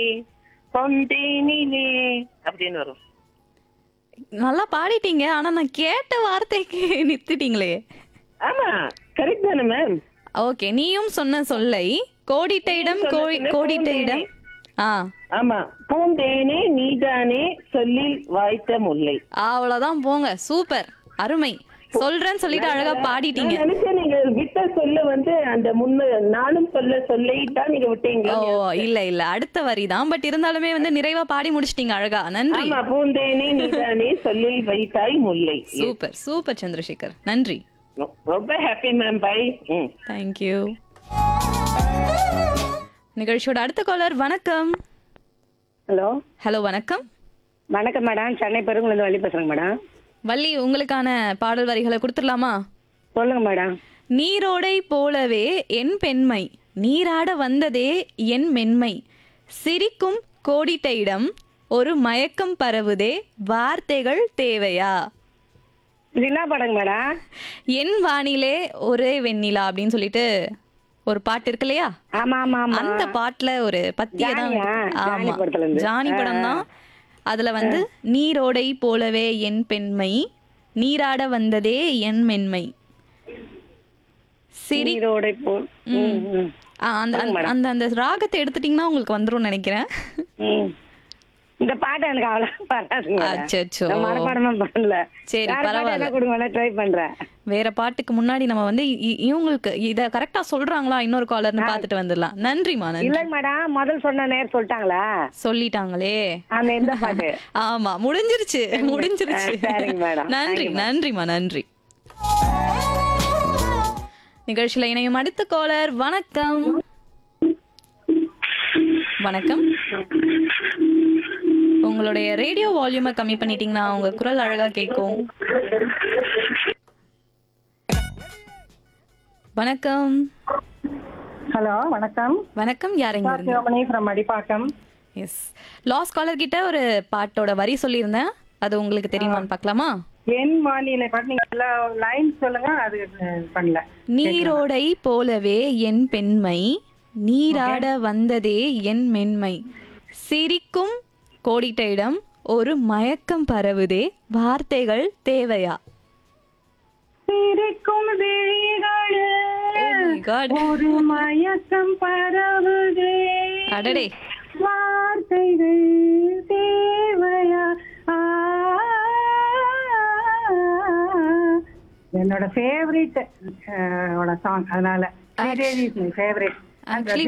பொந்தேனிலே அப்படின்னு வரும் நல்லா பாடிட்டீங்க ஆனா நான் கேட்ட வார்த்தைக்கு நிறுத்திட்டீங்களே ஆமா கரெக்ட் தானே மேம் ஓகே நீயும் சொன்ன சொல்லை கோடிட்ட இடம் கோடி கோடிட்ட இடம் ஆ ஆமா பூந்தேனே நீதானே சொல்லில் வாய்த்த முல்லை அவ்வளவுதான் போங்க சூப்பர் அருமை சொல்றேன்னு சொல்லிட்டு அழகா பாடிட்டீங்க நான் நினைச்சேன் நீங்க விட்ட சொல்ல வந்து அந்த முன்ன நானும் சொல்ல சொல்லை தான் நீங்க விட்டீங்க ஓ இல்ல இல்ல அடுத்த வரி தான் பட் இருந்தாலுமே வந்து நிறைவா பாடி முடிச்சிட்டீங்க அழகா நன்றி ஆமா பூந்தேனே நீதானே சொல்லில் வைத்தாய் முல்லை சூப்பர் சூப்பர் சந்திரசேகர் நன்றி ரொம்ப ஹாப்பி மேம் பை ம் தேங்க்யூ நிகழ்ச்சியோட அடுத்த காலர் வணக்கம் ஹலோ ஹலோ வணக்கம் வணக்கம் மேடம் சென்னை பெருங்குளந்து வள்ளி பேசுறேங்க மேடம் வள்ளி உங்களுக்கான பாடல் வரிகளை கொடுத்துடலாமா சொல்லுங்க மேடம் நீரோடை போலவே என் பெண்மை நீராட வந்ததே என் மென்மை சிரிக்கும் கோடிட்ட இடம் ஒரு மயக்கம் பரவுதே வார்த்தைகள் தேவையா இது என்ன படங்க மேடம் என் வானிலே ஒரே வெண்ணிலா அப்படின்னு சொல்லிட்டு ஒரு பாட்டு இருக்கு இல்லையா ஆமா ஆமா ஆமா அந்த பாட்டுல ஒரு பத்திய தான் ஜானியா? ஜானி ஆமா படத்துல இருந்து. ஜானி படம் தான் அதுல வந்து நீரோடை போலவே என் பெண்மை நீராட வந்ததே என் மென்மை சிரி நீரோடை போல் ம், ம், ஆ, அந்த அந்த- அந்த அந்த ராகத்தை எடுத்துட்டீங்கன்னா உங்களுக்கு வந்துரும் நினைக்கிறேன் ம். இந்த பாட்டு எனக்கு அவ்வளவு வராதுங்க மேடம். அச்சச்சோ. நான் மனப்பாடமா பண்ணல சரி, வேற பாட்டு பரவாயில்ல. என்ன கொடுங்க வேணா ட்ரை பண்றேன் வேற பாட்டுக்கு முன்னாடி நம்ம வந்து இ- இவங்களுக்கு இத கரெக்டா சொல்றாங்களா இன்னொரு காலர்னு பாத்துட்டு வந்துடலாம் நன்றிமா நன்றி இல்லங்க மேடம் முதல் சொன்ன நேர் சொல்லிட்டாங்களா சொல்லிட்டாங்களே அந்த எந்த பாட்டு ஆமா முடிஞ்சிருச்சு முடிஞ்சிருச்சு ஆ, சரிங்க மேடம். நன்றி Thank you, நன்றிமா நன்றி நிகழ்ச்சியில இணையும் அடுத்த காலர் வணக்கம் வணக்கம் உங்களுடைய ரேடியோ வால்யூமை கம்மி பண்ணிட்டீங்கன்னா உங்க குரல் அழகா கேட்கும் வணக்கம் ஹலோ வணக்கம் வணக்கம் யாருங்க இருந்து Sivamani from Adipakkam yes last caller கிட்ட ஒரு பாட்டோட வரி சொல்லியிருந்தேன் அது உங்களுக்கு தெரியுமான்னு பார்க்கலாமா என் வானிலை பாட்டு நீங்க எல்லா லைன் சொல்லுங்க அது அஹ், பண்ணல நீரோடை போலவே என் பெண்மை நீராட வந்ததே என் மென்மை சிரிக்கும் கோடிட்ட இடம் ஒரு மயக்கம் பரவுதே வார்த்தைகள் தேவையா சிரிக்கும் விழிகளில் Oh my God. ஒரு மயக்கம் பரவுதே அடடே வார்த்தைகள் தேவையா ஆ, என்னோட ஃபேவரட் சாங் அதனால ஃபேவரட் ஆக்சுவலி